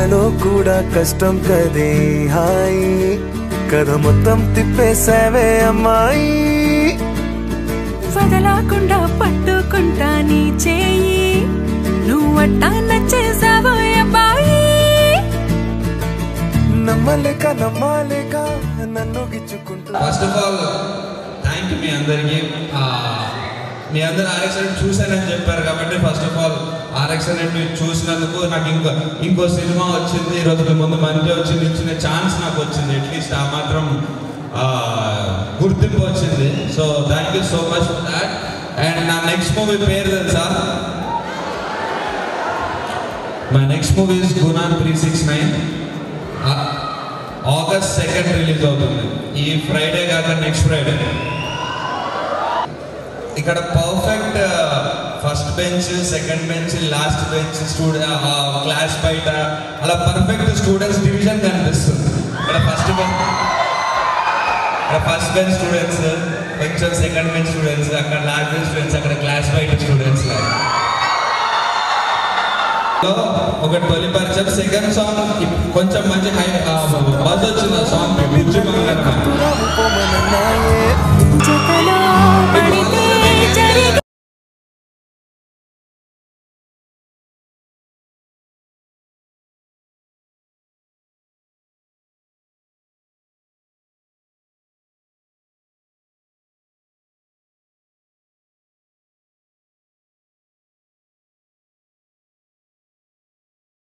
నాలో కూడా కష్టం కదే హాయ్ కథ మొత్తం తిప్పేసావే అమ్మాయి వదలకుండా పట్టుకుంటా నీ చేయి నువ్వట్టా నచ్చేసావో అబ్బాయి నమ్మలేక నమ్మలేక నన్ను గిచ్చుకుంటూ first of all thank you మీ అందరికీ ఆ, మీ అందరు ఆర్ఎక్స్ చూశానని చెప్పారు కాబట్టి ఫస్ట్ ఆఫ్ ఆల్ ఆర్ఎక్స్ చూసినందుకు నాకు ఇంకో ఇంకో సినిమా వచ్చింది ఈరోజు మీ ముందు మంచి వచ్చింది ఇచ్చిన ఛాన్స్ నాకు వచ్చింది అట్లీస్ట్ ఆ మాత్రం ఆ, గుర్తింపు వచ్చింది so thank you so much for that and నా నెక్స్ట్ మూవీ పేరు తెలుసా my next movie is Guna three six nine August second release అవుతుంది ఈ ఫ్రైడే కాక నెక్స్ట్ ఫ్రైడే ఇక్కడ perfect first bench second bench last bench student class బయట అలా perfect students division కనిపిస్తుంది ఇక్కడ ఫస్ట్ బెంచ్ ఇక్కడ ఫస్ట్ బెంచ్ స్టూడెంట్స్ కొంచెం సెకండ్ బెంచ్ స్టూడెంట్స్ అక్కడ లాస్ట్ బెంచ్ స్టూడెంట్స్ అక్కడ క్లాస్ బయట స్టూడెంట్స్ లో ఒక తొలి పరిచయం సెకండ్ సాంగ్ కొంచెం మంచి హై బజ్ వచ్చింది ఆ సాంగ్ బిర్జు బంగారం రావు పొమ్మనన్నాయే చెక్క